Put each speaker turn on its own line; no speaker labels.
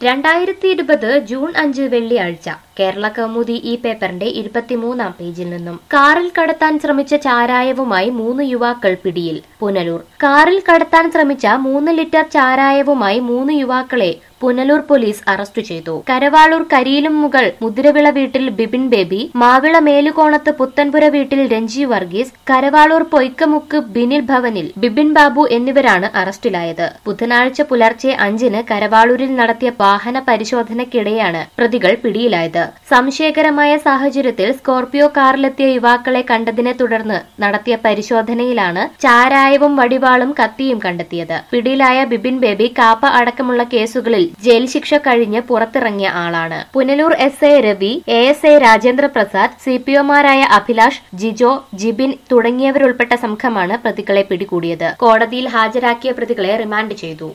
രണ്ടായിരത്തി ഇരുപത് ജൂൺ അഞ്ച് വെള്ളിയാഴ്ച കേരള കൗമുദി ഈ പേപ്പറിന്റെ ഇരുപത്തിമൂന്നാം പേജിൽ നിന്നും കാറിൽ കടത്താൻ ശ്രമിച്ച ചാരായവുമായി മൂന്ന് യുവാക്കൾ പിടിയിൽ പുനലൂർ കാറിൽ കടത്താൻ ശ്രമിച്ച മൂന്ന് ലിറ്റർ ചാരായവുമായി മൂന്ന് യുവാക്കളെ പുനലൂർ പോലീസ് അറസ്റ്റ് ചെയ്തു കരവാളൂർ കരിയിലും മുകൾ മുതിരവിള വീട്ടിൽ ബിബിൻ ബേബി മാവിള മേലുകോണത്ത് പുത്തൻപുര വീട്ടിൽ രഞ്ജി വർഗീസ് കരവാളൂർ പൊയ്ക്കമുക്ക് ബിനിൽ ഭവനിൽ ബിബിൻ ബാബു എന്നിവരാണ് അറസ്റ്റിലായത് ബുധനാഴ്ച പുലർച്ചെ അഞ്ചിന് കരവാളൂരിൽ നടത്തിയ വാഹന പരിശോധനയ്ക്കിടെയാണ് പ്രതികൾ പിടിയിലായത് സംശയകരമായ സാഹചര്യത്തിൽ സ്കോർപിയോ കാറിലെത്തിയ യുവാക്കളെ കണ്ടതിനെ തുടർന്ന് നടത്തിയ പരിശോധനയിലാണ് ചാരായവും വടിവാളും കത്തിയും കണ്ടെത്തിയത് പിടിയിലായ ബിബിൻ ബേബി കാപ്പ അടക്കമുള്ള കേസുകളിൽ ജയിൽ ശിക്ഷ കഴിഞ്ഞ് പുറത്തിറങ്ങിയ ആളാണ് Punalur S A Ravi A S A Rajendra Prasad C P ഒമാരായ അഭിലാഷ് ജിജോ ജിബിൻ തുടങ്ങിയവരുൾപ്പെട്ട സംഘമാണ് പ്രതികളെ പിടികൂടിയത് കോടതിയിൽ ഹാജരാക്കിയ പ്രതികളെ റിമാൻഡ് ചെയ്തു